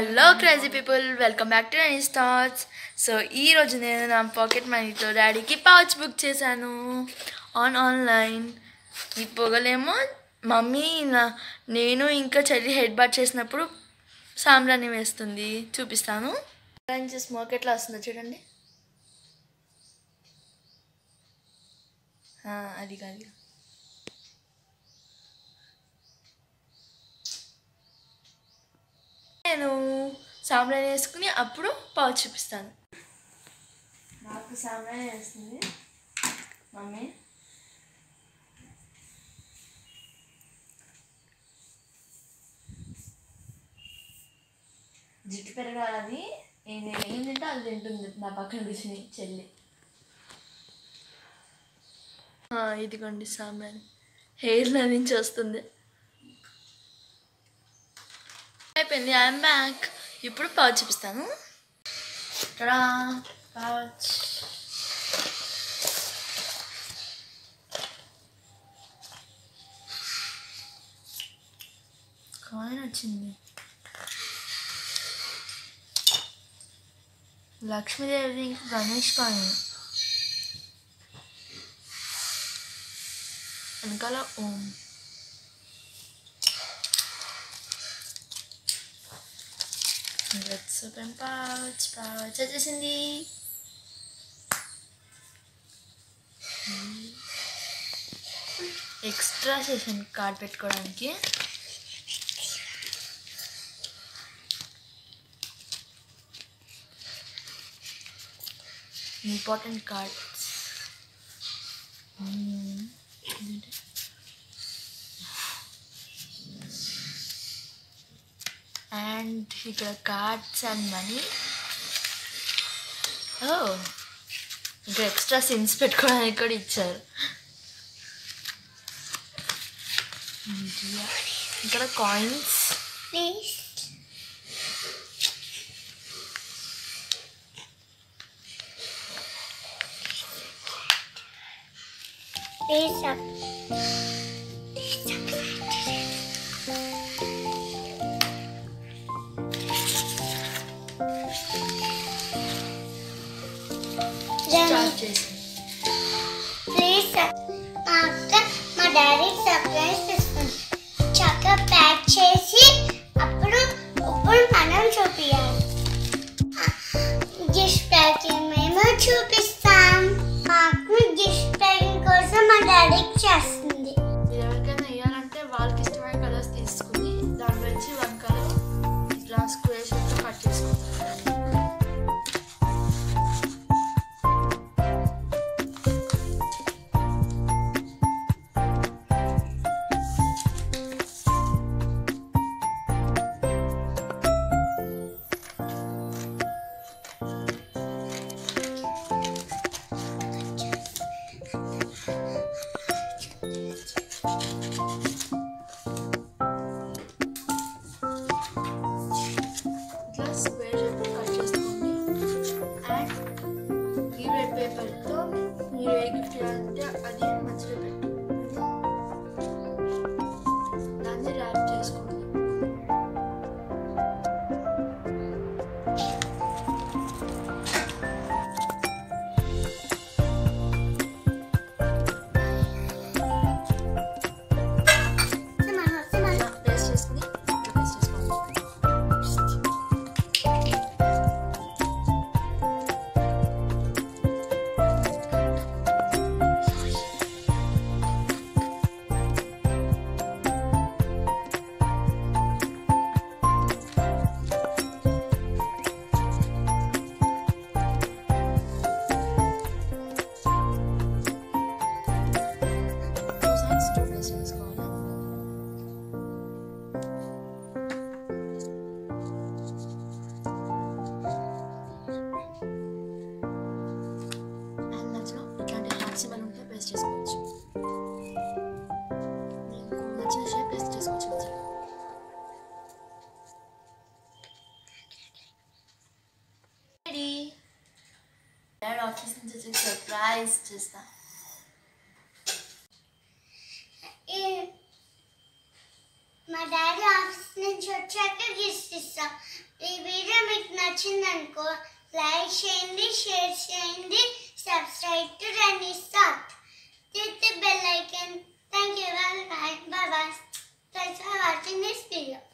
Hello crazy people welcome back to any thoughts so ఈరోజు నేను నా పాకెట్ మనీతో డాడీకి పౌచ్ బుక్ చేశాను ఆన్ ఆన్లైన్ ఈ పొగలేమో మమ్మీ నా నేను ఇంకా చెల్లి హెడ్ బాత్ చేసినప్పుడు సాంబ్రాన్ని వేస్తుంది చూపిస్తాను నుంచి స్మోక్ ఎట్లా వస్తుందో చూడండి ఆ, అది కాదు నేను సాంబ్రాన్ని వేసుకుని అప్పుడు పౌచ్ చూపిస్తాను నాకు సాంబ్రాన్ని వేస్తుంది మమ్మీ జుట్టు పెరగాలని నేను ఏం తింటే అది తింటుంది నా పక్కన కూర్చుని చెల్లి ఆ, ఇదిగోండి సాంబ్రాన్ని హెయిర్లో నుంచి వస్తుంది అయిపోయింది ఐఎమ్ బ్యాక్ ఇప్పుడు పౌచ్ చూపిస్తాను టడా పౌచ్ కాయిన్ వచ్చింది లక్ష్మీదేవి ఇంకా గణేష్ కాయిన్ వెనకాల ఓం లెట్స్ ఓపెన్ పౌచ్ పౌచ్ వచ్చేసింది ఎక్స్ట్రా సెషన్ కార్డ్ పెట్టుకోవడానికి ఇంపార్టెంట్ కార్డ్స్ అండ్ ఇక్కడ కార్డ్స్ అండ్ మనీ ఓ ఇంకా ఎక్స్ట్రా సిన్స్ పెట్టుకోవడానికి కూడా ఇచ్చారు ఇండియా. ఇక్కడ coins Please. Please sub. Start చేసి ప్లీజ్ మా అక్క మా డాడీ సర్ప్రైజ్ ఇస్తుంది చక్కగా ప్యాక్ చేసి అప్పుడు ఇప్పుడు మనం చూపించాలి గిఫ్ట్ ప్యాకింగ్ మేము చూపిస్తాం మాకు గిఫ్ట్ ప్యాకింగ్ కోసం మా డాడీకి చేస్తుంది మీరు ఎవరికైనా వేయాలంటే వాళ్ళకి ఇష్టమైన కలర్స్ తీసుకుని దాంట్లో నుంచి వన్ కలర్ ఇట్లా స్క్వేర్ షేప్లో కట్ చేసుకుంటారు ఇట్లా స్క్వేర్ షేప్లో కట్ చేసుకోండి అండ్ ఈ రెడ్ పేపర్తో మీరు ఏ గిఫ్ట్ ఇవ్వాలంటే అది మధ్యలో పెట్టుకోండి దాన్ని ర్యాప్ చేసుకోండి ఇలా పేస్ట్ చేసుకుని ఇట్లా పేస్ట్ చేసుకోండి టూ సైడ్స్ టూ పేస్ట్ చేసుకోవాలి అండ్ మధ్యలో ఇట్లాంటి హార్ట్ సింబల్ ఉంటే పేస్ట్ చేసుకోవచ్చు మీకు నచ్చిన షేప్ పేస్ట్ చేసుకోవచ్చు మధ్యలో రెడీ డాడ్ ఆఫీస్ నుంచి వచ్చి సర్ప్రైజ్ చేస్తా మా డాడీ ఆఫీస్ నుంచి వచ్చాక గిఫ్ట్ ఇస్తాం ఈ వీడియో మీకు నచ్చిందనుకో లైక్ చేయండి షేర్ చేయండి subscribe to run start hit the bell icon. Thank you. Bye bye. Bye bye. Thanks for watching this video.